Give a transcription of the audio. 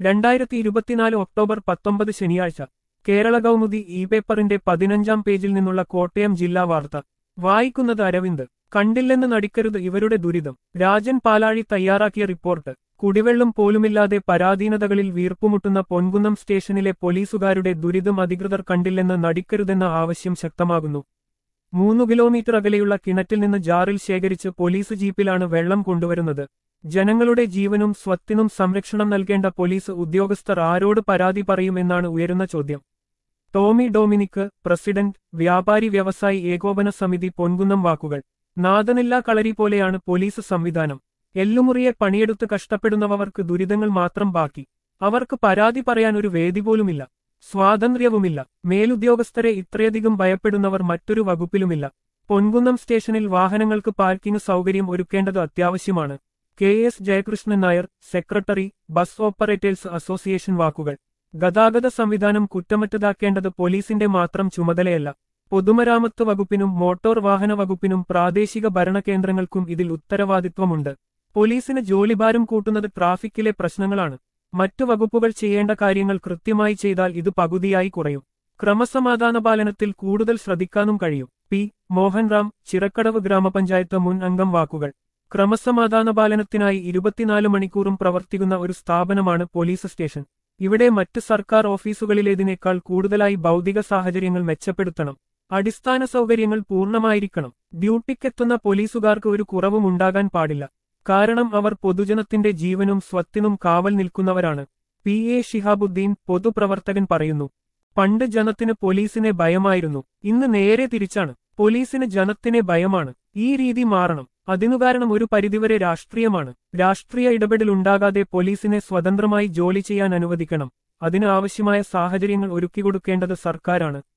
രണ്ടായിരത്തി ഇരുപത്തിനാല് ഒക്ടോബർ പത്തൊമ്പത് ശനിയാഴ്ച കേരള കൗമുദി ഇ പേപ്പറിന്റെ പതിനഞ്ചാം പേജിൽ നിന്നുള്ള കോട്ടയം ജില്ലാ വാർത്ത വായിക്കുന്നത് അരവിന്ദ് കണ്ടില്ലെന്ന് നടിക്കരുത് ഇവരുടെ ദുരിതം രാജൻ പാലാഴി തയ്യാറാക്കിയ റിപ്പോർട്ട് കുടിവെള്ളം പോലുമില്ലാതെ പരാധീനതകളിൽ വീർപ്പുമുട്ടുന്ന പൊൻകുന്നം സ്റ്റേഷനിലെ പോലീസുകാരുടെ ദുരിതം അധികൃതർ കണ്ടില്ലെന്ന് നടിക്കരുതെന്ന ആവശ്യം ശക്തമാകുന്നു മൂന്നു കിലോമീറ്റർ അകലെയുള്ള കിണറ്റിൽ നിന്ന് ജാറിൽ ശേഖരിച്ച് പോലീസ് ജീപ്പിലാണ് വെള്ളം കൊണ്ടുവരുന്നത് ജനങ്ങളുടെ ജീവനും സ്വത്തിനും സംരക്ഷണം നൽകേണ്ട പോലീസ് ഉദ്യോഗസ്ഥർ ആരോട് പരാതി പറയുമെന്നാണ് ഉയരുന്ന ചോദ്യം ടോമി ഡൊമിനിക്ക് പ്രസിഡന്റ് വ്യാപാരി വ്യവസായി ഏകോപന സമിതി പൊൻകുന്നം വാക്കുകൾ നാദനില്ലാ കളരി പോലെയാണ് പോലീസ് സംവിധാനം എല്ലുമുറിയെ പണിയെടുത്ത് കഷ്ടപ്പെടുന്നവർക്ക് ദുരിതങ്ങൾ മാത്രം ബാക്കി അവർക്ക് പരാതി പറയാൻ ഒരു വേദി പോലുമില്ല സ്വാതന്ത്ര്യവുമില്ല മേലുദ്യോഗസ്ഥരെ ഇത്രയധികം ഭയപ്പെടുന്നവർ മറ്റൊരു വകുപ്പിലുമില്ല പൊൻകുന്നം സ്റ്റേഷനിൽ വാഹനങ്ങൾക്ക് പാർക്കിംഗ് സൗകര്യം ഒരുക്കേണ്ടത് അത്യാവശ്യമാണ് K S Jayakrishnan Nair secretary bus operators association വാക്കുകൾ ഗതാഗത സംവിധാനം കുറ്റമറ്റതാക്കേണ്ടത് പോലീസിന്റെ മാത്രം ചുമതലയല്ല പൊതുമരാമത്ത് വകുപ്പിനും മോട്ടോർ വാഹന വകുപ്പിനും പ്രാദേശിക ഭരണകേന്ദ്രങ്ങൾക്കും ഇതിൽ ഉത്തരവാദിത്വമുണ്ട് പോലീസിന് ജോലിഭാരം കൂട്ടുന്നത് ട്രാഫിക്കിലെ പ്രശ്നങ്ങളാണ് മറ്റു വകുപ്പുകൾ ചെയ്യേണ്ട കാര്യങ്ങൾ കൃത്യമായി ചെയ്താൽ ഇത് പകുതിയായി കുറയും ക്രമസമാധാന പാലനത്തിൽ കൂടുതൽ ശ്രദ്ധിക്കാനും കഴിയും പി മോഹൻറാം ചിറക്കടവ് ഗ്രാമപഞ്ചായത്ത് മുൻ അംഗം വാക്കുകൾ ക്രമസമാധാന പാലനത്തിനായി ഇരുപത്തിനാല് മണിക്കൂറും പ്രവർത്തിക്കുന്ന ഒരു സ്ഥാപനമാണ് പോലീസ് സ്റ്റേഷൻ ഇവിടെ മറ്റ് സർക്കാർ ഓഫീസുകളിലേതിനേക്കാൾ കൂടുതലായി ഭൗതിക സാഹചര്യങ്ങൾ മെച്ചപ്പെടുത്തണം അടിസ്ഥാന സൗകര്യങ്ങൾ പൂർണ്ണമായിരിക്കണം ഡ്യൂട്ടിക്കെത്തുന്ന പോലീസുകാർക്ക് ഒരു കുറവും ഉണ്ടാകാൻ പാടില്ല കാരണം അവർ പൊതുജനത്തിന്റെ ജീവനും സ്വത്തിനും കാവൽ നിൽക്കുന്നവരാണ് പി എ ഷിഹാബുദ്ദീൻ പൊതുപ്രവർത്തകൻ പറയുന്നു പണ്ട് ജനത്തിന് പോലീസിനെ ഭയമായിരുന്നു ഇന്ന് നേരെ തിരിച്ചാണ് പോലീസിന് ജനത്തിനെ ഭയമാണ് ഈ രീതി മാറണം അതിനു കാരണം ഒരു പരിധിവരെ രാഷ്ട്രീയമാണ് രാഷ്ട്രീയ ഇടപെടൽ ഉണ്ടാകാതെ പോലീസിനെ സ്വതന്ത്രമായി ജോലി ചെയ്യാൻ അനുവദിക്കണം അതിന് ആവശ്യമായ സാഹചര്യങ്ങൾ ഒരുക്കിക്കൊടുക്കേണ്ടത് സർക്കാരാണ്